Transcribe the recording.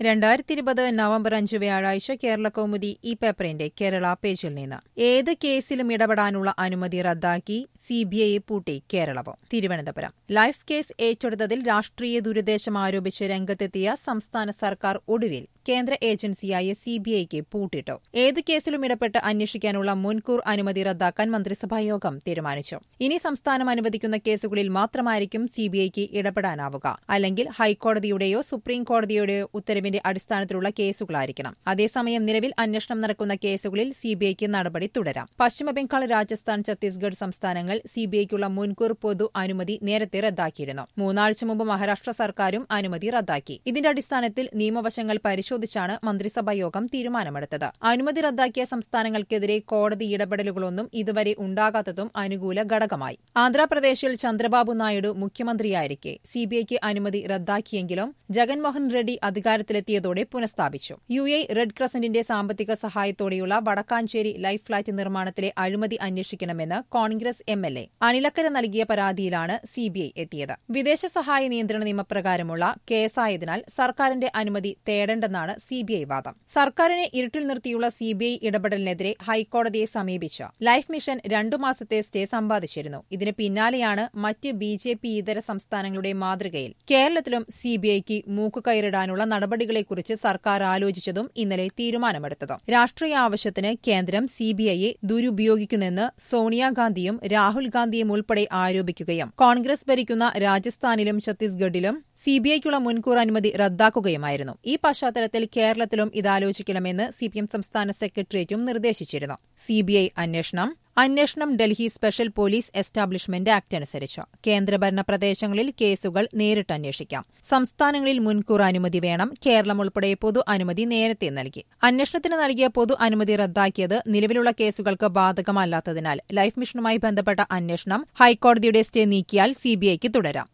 രണ്ടായിരത്തി ഇരുപത് നവംബർ അഞ്ച് വ്യാഴാഴ്ച കേരള കൗമുദി ഈ പേപ്പറിന്റെ കേരള പേജിൽ നിന്ന് ഏത് കേസിലും ഇടപെടാനുള്ള അനുമതി റദ്ദാക്കി സിബിഐയെ പൂട്ടി കേരളവും തിരുവനന്തപുരം ലൈഫ് കേസ് ഏറ്റെടുത്തതിൽ രാഷ്ട്രീയ ദുരുദ്ദേശം ആരോപിച്ച് രംഗത്തെത്തിയ സംസ്ഥാന സർക്കാർ ഒടുവിൽ കേന്ദ്ര ഏജൻസിയായ സിബിഐക്ക് പൂട്ടിട്ടു ഏത് കേസിലും ഇടപെട്ട് അന്വേഷിക്കാനുള്ള മുൻകൂർ അനുമതി റദ്ദാക്കാൻ മന്ത്രിസഭായോഗം തീരുമാനിച്ചു ഇനി സംസ്ഥാനം അനുവദിക്കുന്ന കേസുകളിൽ മാത്രമായിരിക്കും സിബിഐക്ക് ഇടപെടാനാവുക അല്ലെങ്കിൽ ഹൈക്കോടതിയുടെയോ സുപ്രീം കോടതിയുടെയോ ഉത്തരവിന്റെ അടിസ്ഥാനത്തിലുള്ള കേസുകളായിരിക്കണം അതേസമയം നിലവിൽ അന്വേഷണം നടക്കുന്ന കേസുകളിൽ സിബിഐക്ക് നടപടി തുടരാം പശ്ചിമബംഗാൾ രാജസ്ഥാൻ ഛത്തീസ്ഗഡ് സംസ്ഥാനങ്ങൾ സിബിഐക്കുള്ള മുൻകൂർ പൊതു അനുമതി നേരത്തെ റദ്ദാക്കിയിരുന്നു മൂന്നാഴ്ച മുമ്പ് മഹാരാഷ്ട്ര സർക്കാരും അനുമതി റദ്ദാക്കി ഇതിന്റെ അടിസ്ഥാനത്തിൽ നിയമവശങ്ങൾ പരിശോധിച്ചാണ് മന്ത്രിസഭായോഗം തീരുമാനമെടുത്തത് അനുമതി റദ്ദാക്കിയ സംസ്ഥാനങ്ങൾക്കെതിരെ കോടതി ഇടപെടലുകളൊന്നും ഇതുവരെ ഉണ്ടാകാത്തതും അനുകൂല ഘടകമായി ആന്ധ്രാപ്രദേശിൽ ചന്ദ്രബാബു നായിഡു മുഖ്യമന്ത്രിയായിരിക്കെ സിബിഐക്ക് അനുമതി റദ്ദാക്കിയെങ്കിലും ജഗൻമോഹൻ റെഡ്ഡി അധികാരത്തിലെത്തിയതോടെ പുനഃസ്ഥാപിച്ചു യു എ റെഡ് ക്രസന്റിന്റെ സാമ്പത്തിക സഹായത്തോടെയുള്ള വടക്കാഞ്ചേരി ലൈഫ് ഫ്ളാറ്റ് നിർമ്മാണത്തിലെ അഴിമതി അന്വേഷിക്കണമെന്ന് Congress M L A Anil Akkara നൽകിയ പരാതിയിലാണ് സിബിഐ എത്തിയത് വിദേശ സഹായ നിയന്ത്രണ നിയമപ്രകാരമുള്ള കേസായതിനാൽ സർക്കാരിന്റെ അനുമതി തേടേണ്ടെന്നാണ് സിബിഐ വാദം സർക്കാരിനെ ഇരുട്ടിൽ നിർത്തിയുള്ള സിബിഐ ഇടപെടലിനെതിരെ ഹൈക്കോടതിയെ സമീപിച്ച ലൈഫ് മിഷൻ രണ്ടു മാസത്തെ സ്റ്റേ സമ്പാദിച്ചിരുന്നു ഇതിന് പിന്നാലെയാണ് മറ്റ് ബി ജെ പി ഇതര സംസ്ഥാനങ്ങളുടെ മാതൃകയിൽ കേരളത്തിലും സിബിഐക്ക് മൂക്കുകയറിടാനുള്ള നടപടികളെക്കുറിച്ച് സർക്കാർ ആലോചിച്ചതും ഇന്നലെ തീരുമാനമെടുത്തതും രാഷ്ട്രീയ ആവശ്യത്തിന് കേന്ദ്രം സിബിഐയെ ദുരുപയോഗിക്കുന്നെന്ന് സോണിയാഗാന്ധിയും രാഹുൽ ഗാന്ധിയും ഉൾപ്പെടെ ആരോപിക്കുകയും കോൺഗ്രസ് ഭരിക്കുന്ന രാജസ്ഥാനിലും ഛത്തീസ്ഗഡിലും സിബിഐക്കുള്ള മുൻകൂർ അനുമതി റദ്ദാക്കുകയുമായിരുന്നു ഈ പശ്ചാത്തലത്തിൽ കേരളത്തിലും ഇതാലോചിക്കണമെന്ന് സിപിഎം സംസ്ഥാന സെക്രട്ടേറിയറ്റും നിർദ്ദേശിച്ചിരുന്നു സിബിഐ അന്വേഷണം അന്വേഷണം Delhi special police establishment act അനുസരിച്ച് കേന്ദ്രഭരണ പ്രദേശങ്ങളിൽ കേസുകൾ നേരിട്ട് അന്വേഷിക്കാം സംസ്ഥാനങ്ങളിൽ മുൻകൂർ അനുമതി വേണം കേരളം ഉൾപ്പെടെ പൊതു അനുമതി നേരത്തെ നൽകി അന്വേഷണത്തിന് നൽകിയ പൊതു അനുമതി റദ്ദാക്കിയത് നിലവിലുള്ള കേസുകൾക്ക് ബാധകമല്ലാത്തതിനാൽ ലൈഫ് മിഷനുമായി ബന്ധപ്പെട്ട അന്വേഷണം ഹൈക്കോടതിയുടെ സ്റ്റേ നീക്കിയാൽ സിബിഐക്ക് തുടരാം